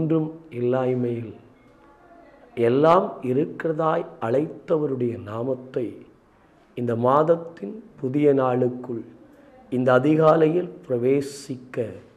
ஒன்றும் இல்லாய்மையில் எல்லாம் இருக்கிறதாய் அழைத்தவருடைய நாமத்தை இந்த மாதத்தின் புதிய நாளுக்குள் இந்த அதிகாலையில் பிரவேசிக்க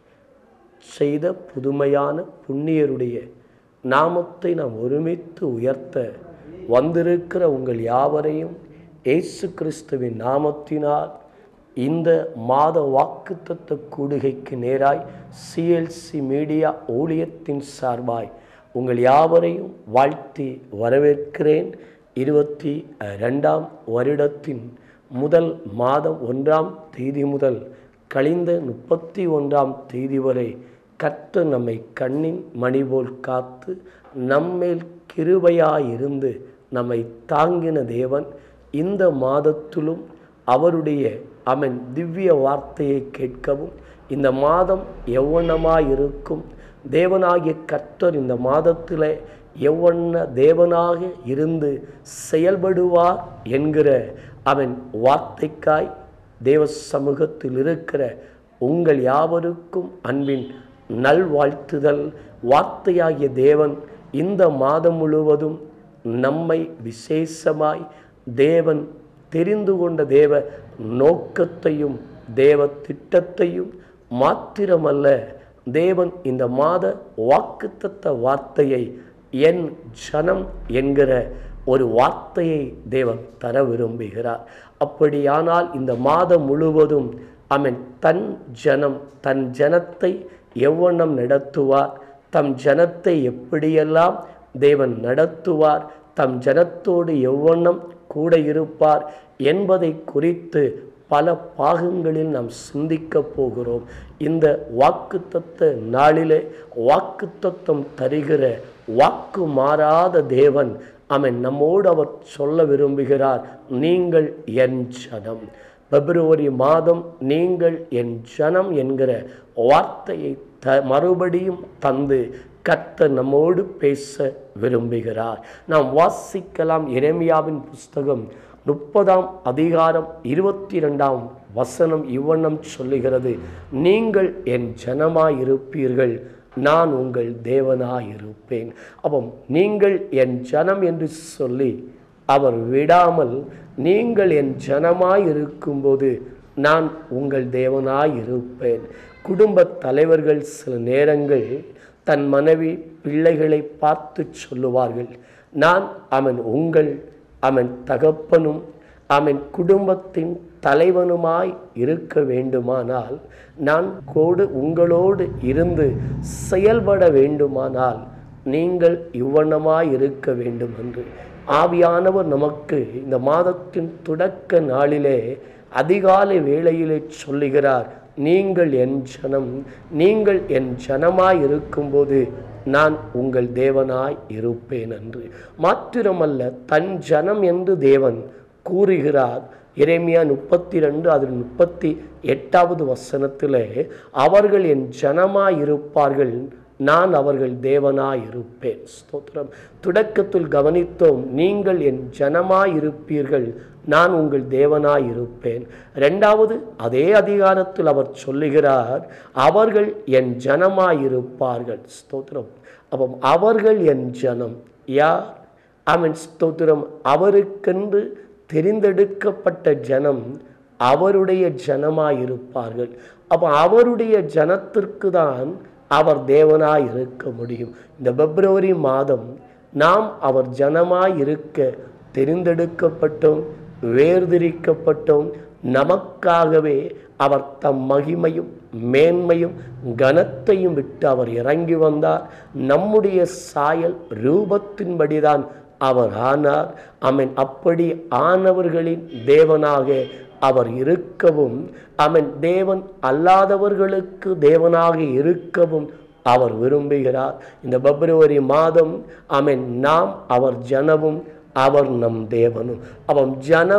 செய்த புதுமையான புண்ணியருடைய நாமத்தை நாம் ஒருமித்து உயர்த்த வந்திருக்கிற உங்கள் யாவரையும் இயேசு கிறிஸ்துவின் நாமத்தினால் இந்த மாத வாக்குத்தத்த கூடுகைக்கு நேராய் சிஎல்சி மீடியா ஊழியத்தின் சார்பாய் உங்கள் யாவரையும் வாழ்த்தி வரவேற்கிறேன் இருபத்தி ரெண்டாம் வருடத்தின் முதல் மாதம் ஒன்றாம் தேதி முதல் கழிந்த முப்பத்தி ஒன்றாம் தேதி வரை கர்த்தர் நம்மை கண்ணின் மணி போல் காத்து நம்மேல் கிருபையாயிருந்து நம்மை தாங்கின தேவன் இந்த மாதத்திலும் அவருடைய அவன் திவ்ய வார்த்தையை கேட்கவும் இந்த மாதம் எவ்வளமாயிருக்கும் தேவனாகிய கர்த்தர் இந்த மாதத்தில் எவ்வண்ண தேவனாக இருந்து செயல்படுவார் என்கிற அவன் வார்த்தைக்காய் தேவ சமூகத்தில் இருக்கிற உங்கள் யாவருக்கும் அன்பின் நல்வாழ்த்துதல் வார்த்தையாகிய தேவன் இந்த மாதம் முழுவதும் நம்மை விசேஷமாய் தேவன் தெரிந்து கொண்ட தேவ நோக்கத்தையும் தேவ திட்டத்தையும் மாத்திரமல்ல தேவன் இந்த மாத வாக்குத்தத்த வார்த்தையை என் ஜனம் என்கிற ஒரு வார்த்தையை தேவன் தர விரும்புகிறார் அப்படியானால் இந்த மாதம் முழுவதும் அவன் தன் ஜனம் தன் ஜனத்தை எவ்வண்ணம் நடத்துவார் தம் ஜனத்தை எப்படியெல்லாம் தேவன் நடத்துவார் தம் ஜனத்தோடு எவ்வண்ணம் கூட இருப்பார் என்பதை குறித்து பல பாகங்களில் நாம் சிந்திக்க போகிறோம் இந்த வாக்குத்தத்த நாளிலே வாக்குத்தத்தம் தருகிற வாக்கு மாறாத தேவன் அவன் நம்மோடு அவர் சொல்ல விரும்புகிறார் நீங்கள் என் ஜனம் பிப்ரவரி மாதம் நீங்கள் என் ஜனம் என்கிற வார்த்தையை த மறுபடியும் தந்து கர்த்தர் நம்மோடு பேச விரும்புகிறார் நாம் வாசிக்கலாம் எரேமியாவின் புஸ்தகம் முப்பதாம் அதிகாரம் இருபத்தி ரெண்டாம் வசனம் இவ்வண்ணம் சொல்லுகிறது நீங்கள் என் ஜனமாயிருப்பீர்கள் நான் உங்கள் தேவனாயிருப்பேன் அப்போ நீங்கள் என் ஜனம் என்று சொல்லி அவர் விடாமல் நீங்கள் என் ஜனமாய் இருக்கும்போது நான் உங்கள் தேவனாய் இருப்பேன் குடும்ப தலைவர்கள் சில நேரங்கள் தன் மனைவி பிள்ளைகளை பார்த்து சொல்லுவார்கள் நான் அவன் உங்கள் அவன் தகப்பனும் அவன் குடும்பத்தின் தலைவனுமாய் இருக்க வேண்டுமானால் நான் கோடு உங்களோடு இருந்து செயல்பட வேண்டுமானால் நீங்கள் இவ்வண்ணமாய் இருக்க வேண்டும் என்று ஆவியானவர் நமக்கு இந்த மாதத்தின் தொடக்க நாளிலே அதிகாலை வேளையிலே சொல்லுகிறார் நீங்கள் என் ஜனம் நீங்கள் என் ஜனமாய் இருக்கும்போது நான் உங்கள் தேவனாய் இருப்பேன் என்று மாத்திரமல்ல தன் ஜனம் என்று தேவன் கூறுகிறார் இறைமையா முப்பத்தி ரெண்டு அதில் முப்பத்தி எட்டாவது வசனத்திலே அவர்கள் என் ஜனமாய் இருப்பார்கள் நான் அவர்கள் தேவனாய் இருப்பேன் ஸ்தோத்திரம் தொடக்கத்தில் கவனித்தோம் நீங்கள் என் ஜனமாய் இருப்பீர்கள் நான் உங்கள் தேவனாய் இருப்பேன் ரெண்டாவது அதே அதிகாரத்தில் அவர் சொல்லுகிறார் அவர்கள் என் ஜனமாய் இருப்பார்கள் ஸ்தோத்திரம் அப்போ அவர்கள் என் ஜனம் யார் அவன் ஸ்தோத்திரம் அவருக்கென்று தெரிந்தெடுக்கப்பட்ட ஜனம் அவருடைய ஜனமாயிருப்பார்கள் அப்போ அவருடைய ஜனத்திற்கு தான் அவர் தேவனாய் இருக்க முடியும் இந்த பிப்ரவரி மாதம் நாம் அவர் ஜனமாய் இருக்க தெரிந்தெடுக்கப்பட்டோம் வேர்திரிக்கப்பட்டோம் நமக்காகவே அவர் தம் மகிமையும் மேன்மையும் கனத்தையும் விட்டு அவர் இறங்கி வந்தார் நம்முடைய சாயல் ரூபத்தின்படிதான் அவர் ஆனார் அவன் அப்படி ஆனவர்களின் தேவனாக அவர் இருக்கவும் அவன் தேவன் அல்லாதவர்களுக்கு தேவனாக இருக்கவும் அவர் விரும்புகிறார் இந்த பிப்ரவரி மாதம் அவன் நாம் அவர் ஜனமும் அவர் நம் தேவனும் அவன் ஜனமும்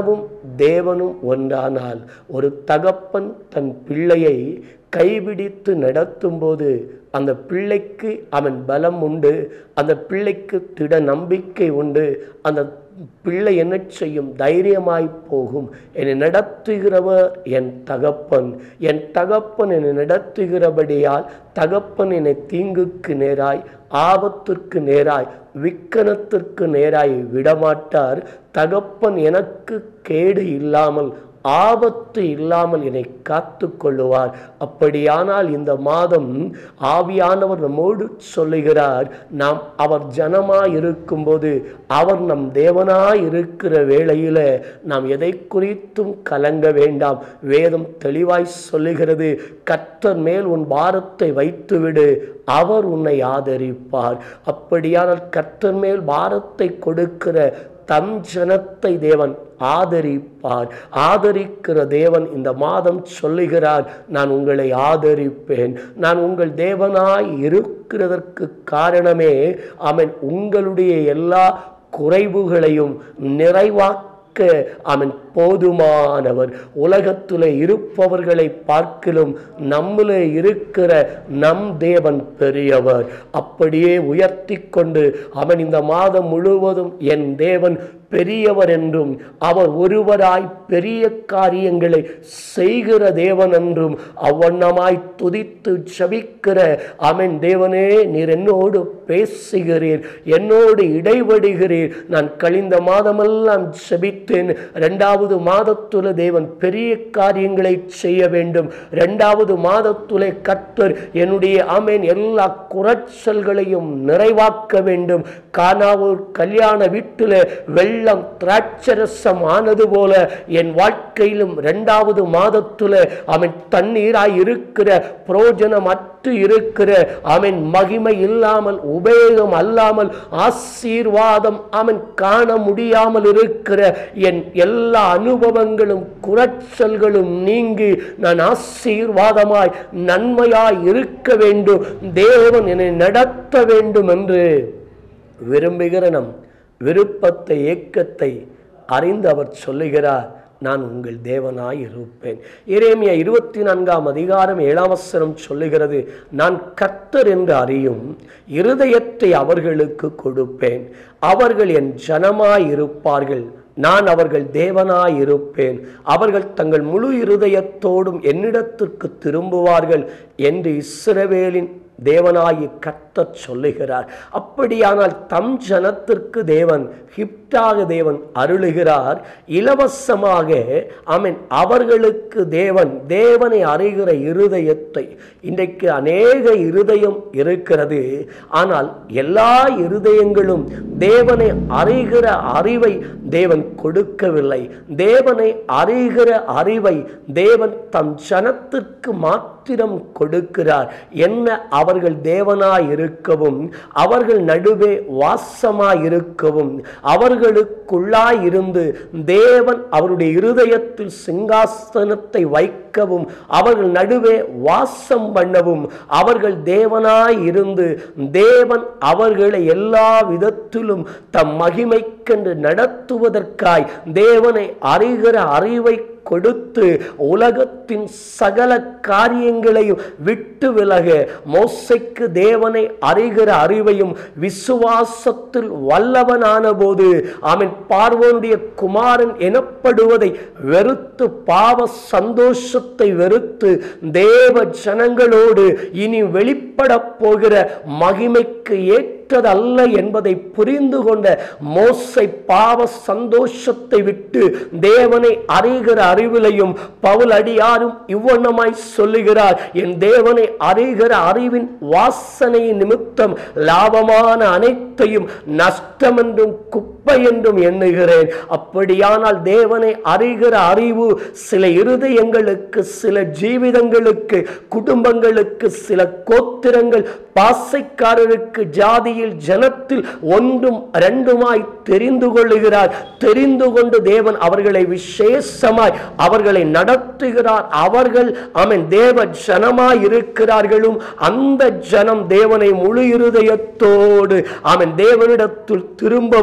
தேவனும் ஒன்றானால் ஒரு தகப்பன் தன் பிள்ளையை கைபிடித்து நடத்தும்போது அந்த பிள்ளைக்கு அவன் பலம் உண்டு அந்த பிள்ளைக்கு திட நம்பிக்கை உண்டு அந்த பிள்ளை என்ன செய்யும் தைரியமாய் போகும் என்னை நடத்துகிறவர் என் தகப்பன் என் தகப்பன் என்னை நடத்துகிறபடியால் தகப்பன் என்னை தீங்குக்கு நேராய் ஆபத்திற்கு நேராய் விக்கனத்திற்கு நேராய் விடமாட்டார் தகப்பன் எனக்கு கேடு இல்லாமல் ஆபத்து இல்லாமல் என்னை காத்து கொள்ளுவார் அப்படியானால் இந்த மாதம் ஆவியானவர் நம்மோடு சொல்லுகிறார் நாம் அவர் ஜனமாய் இருக்கும்போது அவர் நம் தேவனாய் இருக்கிற வேளையில நாம் எதை குறித்தும் கலங்க வேண்டாம் வேதம் தெளிவாய் சொல்லுகிறது கர்த்தர் மேல் உன் பாரத்தை வைத்துவிடு அவர் உன்னை ஆதரிப்பார் அப்படியானால் கர்த்தர் மேல் பாரத்தை கொடுக்கிற தம் ஜனத்தை தேவன் ஆதரிப்பார் ஆதரிக்கிற தேவன் இந்த மாதம் சொல்லுகிறார் நான் உங்களை ஆதரிப்பேன் நான் உங்கள் தேவனாய் இருக்கிறதற்கு காரணமே அவன் உங்களுடைய எல்லா குறைவுகளையும் நிறைவாக்க அவன் போதுமானவர் உலகத்தில் இருப்பவர்களை பார்க்கிலும் நம்மிலே இருக்கிற நம் தேவன் பெரியவர் அப்படியே உயர்த்தி கொண்டு அவன் இந்த மாதம் முழுவதும் என் தேவன் பெரியவர் என்றும் அவர் ஒருவராய் பெரிய காரியங்களை செய்கிற தேவன் என்றும் அவ்வண்ணமாய் துதித்து ஜபிக்கிற அவன் தேவனே நீர் என்னோடு பேசுகிறீர் என்னோடு இடைபடுகிறீர் நான் கழிந்த மாதமெல்லாம் ஜபித்தேன் இரண்டாவது மாதத்துல தேவன் பெரிய காரியங்களை செய்ய வேண்டும் இரண்டாவது மாதத்துலே கர்த்தர் என்னுடைய ஆமேன் எல்லா குறைச்சல்களையும் நிறைவாக்க வேண்டும் காணாவூர் கல்யாண வீட்டில் வெள்ளம் திராட்சரசம் ஆனது போல என் வாழ்க்கையிலும் இரண்டாவது மாதத்துல அவன் தண்ணீராய் இருக்கிற புரோஜனம் அற்று இருக்கிற அவன் மகிமை இல்லாமல் உபயோகம் அல்லாமல் ஆசீர்வாதம் அவன் காண முடியாமல் இருக்கிற என் எல்லா அனுபவங்களும் குறைச்சல்களும் நீங்கி நான் ஆசீர்வாதமாய் நன்மையாய் இருக்க வேண்டும் தேவன் என்னை நடத்த வேண்டும் என்று விரும்புகிற நம் விருப்பத்தை ஏக்கத்தை அறிந்து அவர் சொல்லுகிறார் நான் உங்கள் தேவனாய் இருப்பேன் எரேமியா இருபத்தி நான்காம் அதிகாரம் ஏழாம் வசனம் சொல்லுகிறது நான் கர்த்தர் என்று அறியும் இருதயத்தை அவர்களுக்கு கொடுப்பேன் அவர்கள் என் ஜனமாய் இருப்பார்கள் நான் அவர்கள் தேவனாய் இருப்பேன் அவர்கள் தங்கள் முழு இருதயத்தோடும் என்னிடத்திற்கு திரும்புவார்கள் என்று இஸ்ரவேலின் தேவனாயி கர்த்தர் சொல்லுகிறார் அப்படியானால் தம் ஜனத்திற்கு தேவன் ஹிப்டாக தேவன் அருளுகிறார் இலவசமாக அவன் அவர்களுக்கு தேவன் தேவனை அறிகிற இருதயத்தை இன்றைக்கு அநேக இருதயம் இருக்கிறது ஆனால் எல்லா இருதயங்களும் தேவனை அறிகிற அறிவை தேவன் கொடுக்கவில்லை தேவனை அறிகிற அறிவை தேவன் தம் ஜனத்திற்கு மாத்திரம் கொடுக்கிறார் என்ன அவர்கள் தேவனாய் இருக்கவும் அவர்கள் நடுவே வாசமாய் இருக்கவும் அவர்களுக்குள்ளாய் இருந்து தேவன் அவருடைய இருதயத்தில் சிங்காசனத்தை வைக்கவும் அவர்கள் நடுவே வாசம் பண்ணவும் அவர்கள் தேவனாய் இருந்து தேவன் அவர்களை எல்லா விதத்திலும் தம் மகிமைக்கென்று நடத்துவதற்காய் தேவனை அறிகிற அறிவை கொடுத்து உலகத்தின் சகல காரியங்களையும் விட்டு விலக மோசைக்கு தேவனை அறிகிற அறிவையும் விசுவாசத்தில் வல்லவனான போது அவன் பார்வோனுடைய குமாரன் எனப்படுவதை வெறுத்து பாவ சந்தோஷத்தை வெறுத்து தேவ ஜனங்களோடு இனி வெளிப்பட போகிற மகிமைக்கு ஏற்றதல்ல என்பதை புரிந்து கொண்ட மோசை பாவ சந்தோஷத்தை விட்டு தேவனை அறிகிற அறிவிலையும் பவுல் அடியாரும் இவ்வண்ணமாய் சொல்லுகிறார் என் தேவனை அறிகிற அறிவின் வாசனை நிமித்தம் லாபமான அனைத்தையும் நஷ்டம் என்றும் குப்பை என்றும் எண்ணுகிறேன் அப்படியானால் தேவனை அறிகிற அறிவு சில இருதயங்களுக்கு சில ஜீவிதங்களுக்கு குடும்பங்களுக்கு சில கோத்திரங்கள் பாசைக்காரருக்கு ஜாதியில் ஜனத்தில் ஒன்றும் ரெண்டுமாய் தெரிந்து கொள்ளுகிறார் தெரிந்து கொண்டு தேவன் அவர்களை விசேஷமாய் அவர்களை நடத்துகிறார் அவர்கள் அவன் தேவ ஜனமாய் இருக்கிறார்களும் அந்த ஜனம் தேவனை முழு இருதயத்தோடு அவன் தேவனிடத்தில் திரும்பவும்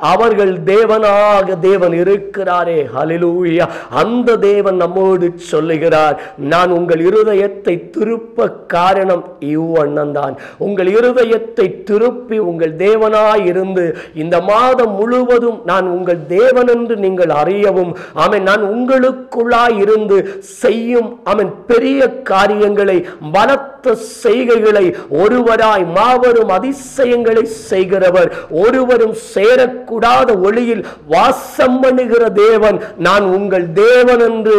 அவர்கள் தேவனாக தேவன் இருக்கிறாரே ஹalleluya அந்த தேவன் நம்மோடு சொல்லுகிறார் நான் உங்கள் இருதயத்தை திருப்ப காரணம் இவ்வண்ணம் தான் உங்கள் இருதயத்தை திருப்பி உங்கள் தேவனாய் இருந்து இந்த மாதம் முழுவதும் நான் உங்கள் தேவன் என்று நீங்கள் அறியவும் ஆமென் நான் உங்களுக்குள்ளாய் இருந்து செய்யும் அவன் பெரிய காரியங்களை பலத்த செய்கைகளை ஒருவராய் மாபெரும் அதிசயங்களை செய்கிறவர் ஒருவரும் சேரக்கூடாத ஒளியில் வாசம் பண்ணுகிற தேவன் நான் உங்கள் தேவன் என்று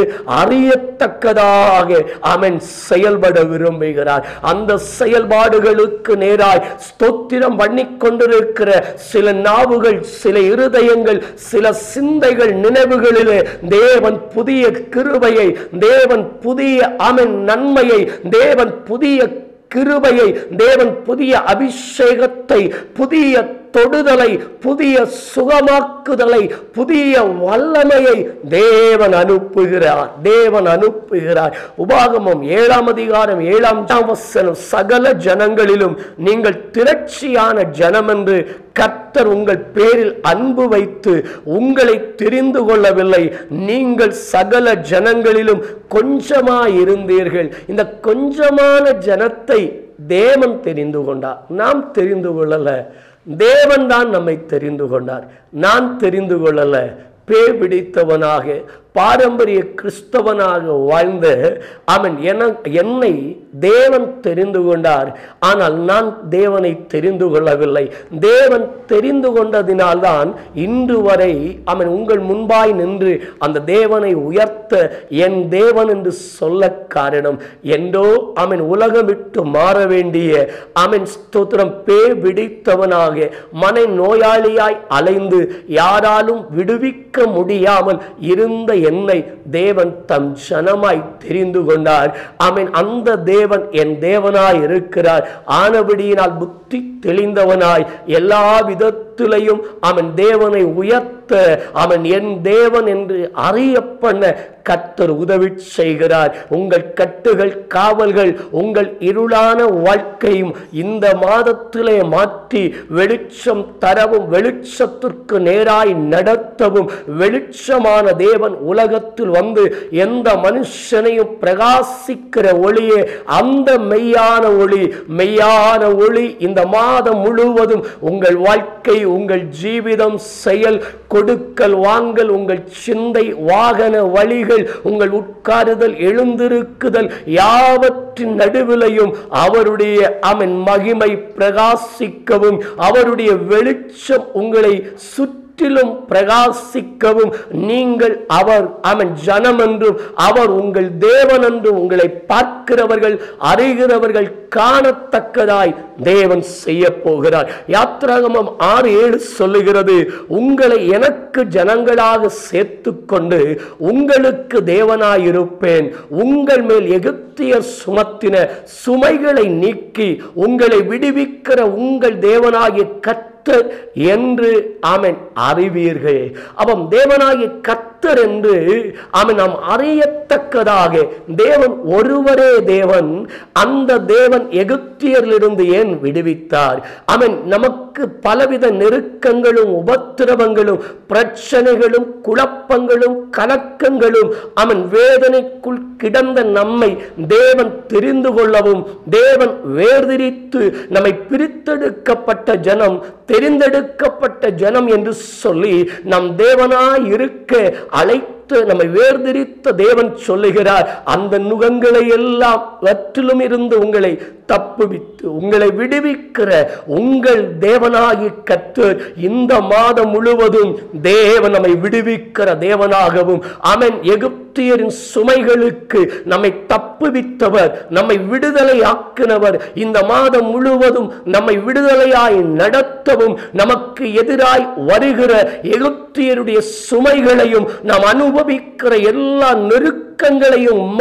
அறியத்தக்கதாக அவன் செயல்பட விரும்புகிறார் அந்த செயல்பாடுகளுக்கு நேராய் ஸ்தோத்திரம் பண்ணி கொண்டிருக்கிற சில நாவுகள் சில இருதயங்கள் சில சிந்தைகள் நினைவுகளிலே தேவன் புதிய கிருபையை தேவன் புதிய அவன் நன்மையை தேவன் புதிய கிருபையை தேவன் புதிய அபிஷேகத்தை புதிய தொடுதலை புதிய சுகமாக்குதலை புதிய வல்லமையை தேவன் அனுப்புகிறார் தேவன் அனுப்புகிறார் உபாகமம் ஏழாம் அதிகாரம் ஏழாம் வசனம் சகல ஜனங்களிலும் நீங்கள் திரட்சியான ஜனம் என்று கர்த்தர் உங்கள் பேரில் அன்பு வைத்து உங்களை தெரிந்து கொள்ளவில்லை நீங்கள் சகல ஜனங்களிலும் கொஞ்சமாய் இருந்தீர்கள் இந்த கொஞ்சமான ஜனத்தை தேவன் தெரிந்து கொண்டார் நாம் தெரிந்து கொள்ளல தேவன் தான் நம்மை தெரிந்து கொண்டார் நான் தெரிந்து கொள்ளல பே பிடித்தவனாக பாரம்பரிய கிறிஸ்தவனாக வாழ்ந்த அவன் என என்னை தேவன் தெரிந்து கொண்டார் ஆனால் நான் தேவனை தெரிந்து கொள்ளவில்லை தேவன் தெரிந்து கொண்டதினால்தான் இன்று வரை அவன் உங்கள் முன்பாய் நின்று அந்த தேவனை உயர்த்த என் தேவன் என்று சொல்ல காரணம் என்றோ அவன் உலகம் விட்டு மாற வேண்டிய அவன் ஸ்தோத்திரம் பே பிடித்தவனாக மனை நோயாளியாய் அலைந்து யாராலும் விடுவிக்க முடியாமல் இருந்த என்னை தேவன் தம் ஜனமாய் தெரிந்து கொண்டார் அவன் அந்த தேவன் என் தேவனாய் இருக்கிறார் ஆனபடியினால் புத்தி தெளிந்தவனாய் எல்லா விதத்திலையும் அவன் தேவனை உயர்த்த அவன் என் தேவன் என்று அறிய பண்ண கர்த்தர் உதவி செய்கிறார் உங்கள் கட்டுகள் காவல்கள் உங்கள் இருளான வாழ்க்கையும் இந்த மாதத்திலே மாற்றி வெளிச்சம் தரவும் வெளிச்சத்திற்கு நேராய் நடத்தவும் வெளிச்சமான தேவன் உலகத்தில் வந்து எந்த மனுஷனையும் பிரகாசிக்கிற ஒளியே அந்த மெய்யான ஒளி மெய்யான ஒளி இந்த மாதம் முழுவதும் உங்கள் வாழ்க்கை உங்கள் ஜீவிதம் செயல் கொடுக்கல் வாங்கல் உங்கள் சிந்தை வாகன வழிகள் உங்கள் உட்காருதல் எழுந்திருக்குதல் யாவற்றின் நடுவிலையும் அவருடைய அவன் மகிமை பிரகாசிக்கவும் அவருடைய வெளிச்சம் உங்களை சுற்றி முற்றிலும் பிரகாசிக்கவும் நீங்கள் அவர் அவன் ஜனம் என்றும் அவர் உங்கள் தேவன் என்றும் உங்களை பார்க்கிறவர்கள் அறிகிறவர்கள் காணத்தக்கதாய் தேவன் செய்ய போகிறார் யாத்ராகமம் ஆறு ஏழு சொல்லுகிறது உங்களை எனக்கு ஜனங்களாக சேர்த்து கொண்டு உங்களுக்கு தேவனாயிருப்பேன் உங்கள் மேல் எகிப்தியர் சுமத்தின சுமைகளை நீக்கி உங்களை விடுவிக்கிற உங்கள் தேவனாகிய கத்த கர்த்தர் என்று ஆமென் அறிவீர்கள் அவன் தேவனாகிய கர்த்தர் என்று அவன் நாம் அறியத்தக்கதாக தேவன் ஒருவரே தேவன் அந்த தேவன் எகிப்தியரிலிருந்து ஏன் விடுவித்தார் அவன் நமக்கு பலவித நெருக்கங்களும் உபத்திரவங்களும் பிரச்சனைகளும் குழப்பங்களும் கலக்கங்களும் அவன் வேதனைக்குள் கிடந்த நம்மை தேவன் தெரிந்து கொள்ளவும் தேவன் வேர்திரித்து நம்மை பிரித்தெடுக்கப்பட்ட ஜனம் தெரிந்தெடுக்கப்பட்ட ஜனம் என்று சொல்லி நம் தேவனாய் இருக்க அழைத்து நம்மை வேர்திரித்த தேவன் சொல்லுகிறார் அந்த நுகங்களை எல்லாம் வற்றிலும் இருந்து உங்களை தப்புவித்து உங்களை விடுவிக்கிற உங்கள் தேவனாகி கர்த்தர் இந்த மாதம் முழுவதும் தேவன் நம்மை விடுவிக்கிற தேவனாகவும் அவன் எகிப்தியரின் சுமைகளுக்கு நம்மை தப்புவித்தவர் நம்மை விடுதலை ஆக்கினவர் இந்த மாதம் முழுவதும் நம்மை விடுதலையாய் நடத்தவும் நமக்கு எதிராய் வருகிற எகிப்தியருடைய சுமைகளையும் நாம் அனுபவிக்கிற எல்லா நெருக்கங்களையும் மாற்றி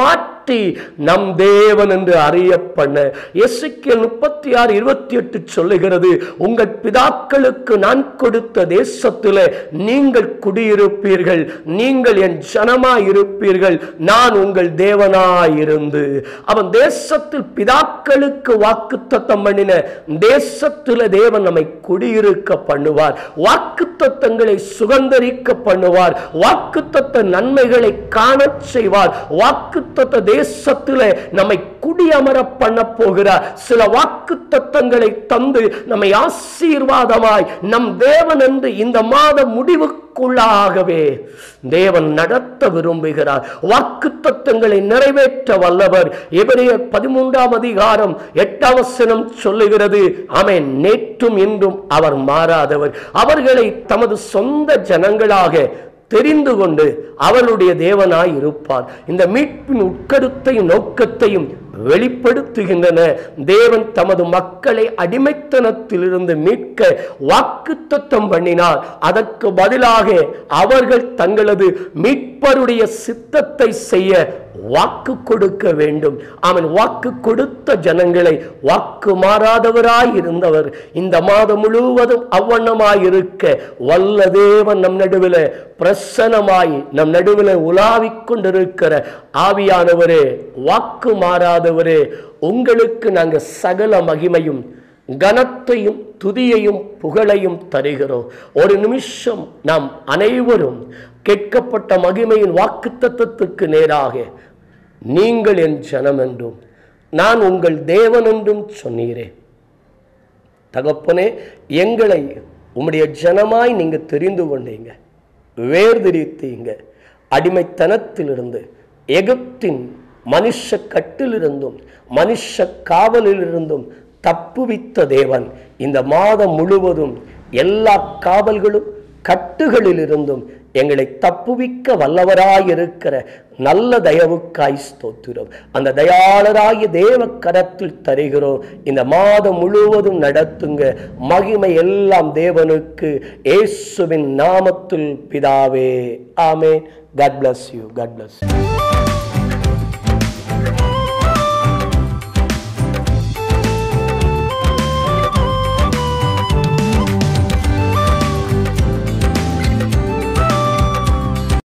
காட்டி நம் தேவன் என்று அறிய பண்ண எஸ்ஐக்கியல் முப்பத்தி ஆறு இருபத்தி எட்டு சொல்லுகிறது உங்கள் பிதாக்களுக்கு நான் கொடுத்த தேசத்திலே நீங்கள் குடியிருப்பீர்கள் நீங்கள் என் ஜனமாய் இருப்பீர்கள் நான் உங்கள் தேவனாய் இருந்து அவன் தேசத்தில் பிதாக்களுக்கு வாக்குத்தத்தம் பண்ணின தேசத்தில் தேவன் நம்மை குடியிருக்க பண்ணுவார் வாக்குத்தத்தங்களை சுகந்தரிக்க பண்ணுவார் வாக்குத்தத்த நன்மைகளை காணச் செய்வார் வாக்குத்தத்த தேசத்திலே நம்மை குடியமர பண்ண போகிறார் சில வாக்குத்தத்தங்களை தந்து நம்மை ஆசீர்வாதமாய் நம் தேவன் என்று இந்த மாத முடிவுக்குள்ளாகவே தேவன் நடத்த விரும்புகிறார் வாக்குத்தத்தங்களை நிறைவேற்ற வல்லவர் எபிரேயர் பதிமூன்றாம் அதிகாரம் எட்டாம் வசனம் சொல்லுகிறது ஆமென் நேற்றும் இன்றும் அவர் மாறாதவர் அவர்களை தமது சொந்த ஜனங்களாக தெரிந்து கொண்டு அவருடைய தேவனாய் இருப்பார் இந்த மீட்பின் உட்கருத்தையும் நோக்கத்தையும் வெளிப்படுத்துகின்றன தேவன் தமது மக்களை அடிமைத்தனத்திலிருந்து மீட்க வாக்குத்தத்தம் பண்ணினார் அதற்கு பதிலாக அவர்கள் தங்களது மீட்பருடைய சித்தத்தை செய்ய வாக்கு கொடுக்க வேண்டும் அவன் வாக்கு கொடுத்த ஜனங்களை வாக்கு மாறாதவராய் இருந்தவர் இந்த மாதம் முழுவதும் அவ்வண்ணமாய் இருக்க வல்ல தேவன் நம் நடுவில் பிரசனமாய் நம் நடுவில் உலாவிக் கொண்டிருக்கிற ஆவியானவரே வாக்கு மாறாதவரே உங்களுக்கு நாங்கள் சகல மகிமையும் கனத்தையும் துதியையும் புகழையும் தருகிறோம் ஒரு நிமிஷம் நாம் அனைவரும் கேட்கப்பட்ட மகிமையின் வாக்குத்தத்தத்துக்கு நேராக நீங்கள் என் ஜனம் என்றும் நான் உங்கள் தேவன் என்றும் சொன்னீரே தகப்பனே எங்களை உம்முடைய ஜனமாய் நீங்க தெரிந்து கொண்டீங்க வேர்திரித்தீங்க அடிமைத்தனத்திலிருந்து எகிப்தின் மனுஷ கட்டிலிருந்தும் மனுஷ காவலிலிருந்தும் தப்புவித்த தேவன் இந்த மாதம் முழுவதும் எல்லா காவல்களும் கட்டுகளிலிருந்தும் எங்களை தப்புவிக்க வல்லவராயிருக்கிற நல்ல தயவுக்காய் ஸ்தோத்திரம் அந்த தயாளராய தேவ கரத்தில் தருகிறோம் இந்த மாதம் முழுவதும் நடத்துங்க மகிமை எல்லாம் தேவனுக்கு இயேசுவின் நாமத்தில் பிதாவே ஆமே God bless you God bless you